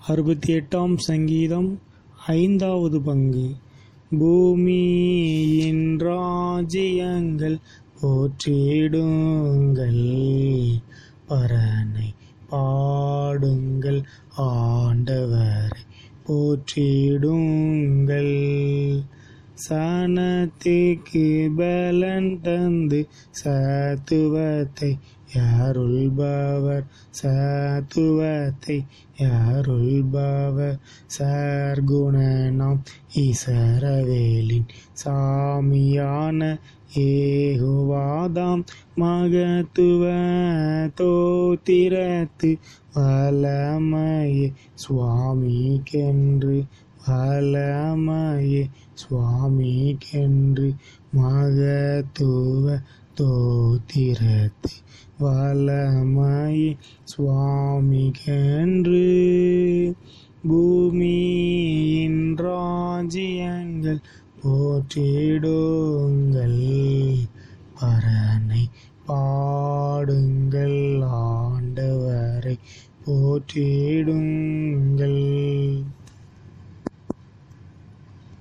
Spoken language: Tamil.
அறுபத்தி எட்டாம் சங்கீதம் ஐந்தாவது பங்கு பூமியின் ராஜ்யங்கள் போற்றிடுங்கள் பரனை பாடுங்கள் ஆண்டவரை போற்றிடுங்கள் சனத்துக்கு பலன் தந்து சத்துவத்தை யாருள்பவர் சத்துவத்தை யாருள்பவர் சர்க்குணனாம் இசரவேலின் சாமியான ஏகுவாதாம் மகத்துவ தோத்திரத்து வலமையே சுவாமிக்கென்று வலமையே சுவாமிக்கென்று மகத்துவ தோத்திரத்து வலமையே சுவாமிக்கென்று பூமியின் ராஜ்யங்கள் போற்றிடுங்கள் பரனை பாடுங்கள் ஆண்டவரை போற்றிடுங்கள்